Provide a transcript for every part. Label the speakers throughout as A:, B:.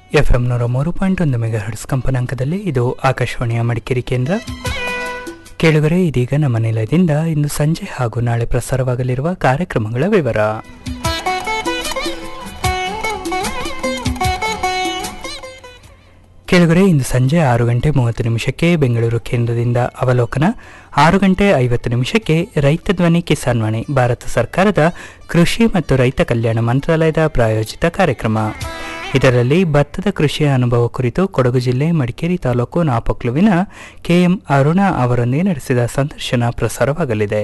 A: FM ನೂರ ಮೂರು point ಒಂದು ಮೆಗಾ ಹರ್ಟ್ಸ್ ಕಂಪನಾಂಕದಲ್ಲಿ ಇದು ಆಕಾಶವಾಣಿಯ ಮಡಿಕೇರಿ ಕೇಂದ್ರ ಕೇಳುಗರೆ ಇದೀಗ ನಮ್ಮ ನಿಲಯದಿಂದ ಇಂದು ಸಂಜೆ ಹಾಗೂ ನಾಳೆ ಪ್ರಸಾರವಾಗಲಿರುವ ಕಾರ್ಯಕ್ರಮಗಳ ವಿವರ ಕೇಳುಗರೆ ಇಂದು ಸಂಜೆ ಆರು ಗಂಟೆ ಮೂವತ್ತು ನಿಮಿಷಕ್ಕೆ ಬೆಂಗಳೂರು ಕೇಂದ್ರದಿಂದ ಅವಲೋಕನ ಆರು ಗಂಟೆ ಐವತ್ತು ನಿಮಿಷಕ್ಕೆ ರೈತ ಧ್ವನಿ ಕಿಸಾನ್ ವಾಣಿ ಭಾರತ ಸರ್ಕಾರದ ಕೃಷಿ ಮತ್ತು ರೈತ ಕಲ್ಯಾಣ ಮಂತ್ರಾಲಯದ ಪ್ರಾಯೋಜಿತ ಕಾರ್ಯಕ್ರಮ ಇದರಲ್ಲಿ ಭತ್ತದ ಕೃಷಿಯ ಅನುಭವ ಕುರಿತು ಕೊಡಗು ಜಿಲ್ಲೆ ಮಡಿಕೇರಿ ತಾಲೂಕು ನಾಪಕ್ಲುವಿನ ಕೆಎಂ ಅರುಣ ಅವರೊಂದಿಗೆ ನಡೆಸಿದ ಸಂದರ್ಶನ ಪ್ರಸಾರವಾಗಲಿದೆ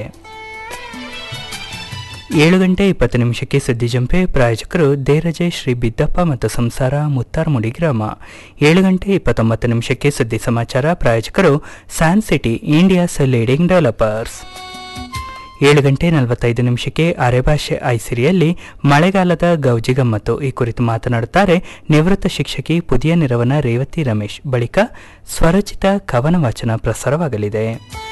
A: ಏಳು ಗಂಟೆ ಇಪ್ಪತ್ತು ನಿಮಿಷಕ್ಕೆ ಸುದ್ದಿ ಜಂಪೆ ಪ್ರಾಯೋಜಕರು ದೇರಜೆ ಶ್ರೀ ಬಿದ್ದಪ್ಪ ಮತ್ತು ಸಂಸಾರ ಮುತ್ತಾರ್ಮುಡಿ ಗ್ರಾಮ ಏಳು ಗಂಟೆ ಇಪ್ಪತ್ತೊಂಬತ್ತು ನಿಮಿಷಕ್ಕೆ ಸುದ್ದಿ ಸಮಾಚಾರ ಪ್ರಾಯೋಜಕರು San City India's leading developers ಏಳು ಗಂಟೆ ನಲವತ್ತೈದು ನಿಮಿಷಕ್ಕೆ ಅರೆಭಾಷೆ ಐಸಿರಿಯಲ್ಲಿ ಮಳೆಗಾಲದ ಗೌಜಿಗಮ್ಮತ್ತು ಈ ಕುರಿತು ಮಾತನಾಡುತ್ತಾರೆ ನಿವೃತ್ತ ಶಿಕ್ಷಕಿ ಪುದಿಯ ನಿರವನ ರೇವತಿ ರಮೇಶ್ ಬಳಿಕ ಸ್ವರಚಿತ ಕವನ ವಾಚನ ಪ್ರಸಾರವಾಗಲಿದೆ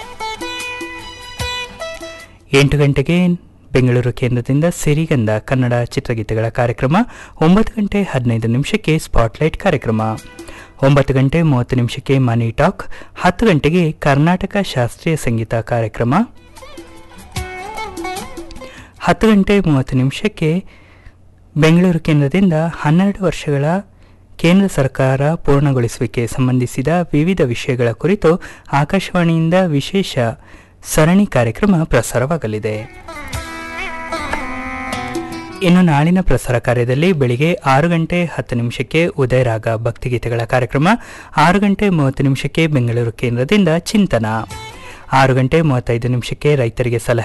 A: ಎಂಟು ಗಂಟೆಗೆ ಬೆಂಗಳೂರು ಕೇಂದ್ರದಿಂದ ಸಿರಿಗಂಧ ಕನ್ನಡ ಚಿತ್ರಗೀತೆಗಳ ಕಾರ್ಯಕ್ರಮ ಒಂಬತ್ತು ಗಂಟೆ ಹದಿನೈದು ನಿಮಿಷಕ್ಕೆ ಸ್ಪಾಟ್ಲೈಟ್ ಕಾರ್ಯಕ್ರಮ ಒಂಬತ್ತು ಗಂಟೆ ಮೂವತ್ತು ನಿಮಿಷಕ್ಕೆ ಮನಿ ಟಾಕ್ ಹತ್ತು ಗಂಟೆಗೆ ಕರ್ನಾಟಕ ಶಾಸ್ತ್ರೀಯ ಸಂಗೀತ ಕಾರ್ಯಕ್ರಮ ಹತ್ತು ಗಂಟೆ ಮೂವತ್ತು ನಿಮಿಷಕ್ಕೆ ಬೆಂಗಳೂರು ಕೇಂದ್ರದಿಂದ ಹನ್ನೆರಡು ವರ್ಷಗಳ ಕೇಂದ್ರ ಸರ್ಕಾರ ಪೂರ್ಣಗೊಳಿಸುವಿಕೆ ಸಂಬಂಧಿಸಿದ ವಿವಿಧ ವಿಷಯಗಳ ಕುರಿತು ಆಕಾಶವಾಣಿಯಿಂದ ವಿಶೇಷ ಸರಣಿ ಕಾರ್ಯಕ್ರಮ ಪ್ರಸಾರವಾಗಲಿದೆ ಇನ್ನು ನಾಳಿನ ಪ್ರಸಾರ ಕಾರ್ಯದಲ್ಲಿ ಬೆಳಿಗ್ಗೆ ಆರು ಗಂಟೆ ಹತ್ತು ನಿಮಿಷಕ್ಕೆ ಉದಯರಾಗ ಭಕ್ತಿಗೀತೆಗಳ ಕಾರ್ಯಕ್ರಮ ಆರು ಗಂಟೆ ಮೂವತ್ತು ನಿಮಿಷಕ್ಕೆ ಬೆಂಗಳೂರು ಕೇಂದ್ರದಿಂದ ಚಿಂತನ ಆರು ಗಂಟೆ ಮೂವತ್ತೈದು ನಿಮಿಷಕ್ಕೆ ರೈತರಿಗೆ ಸಲಹೆ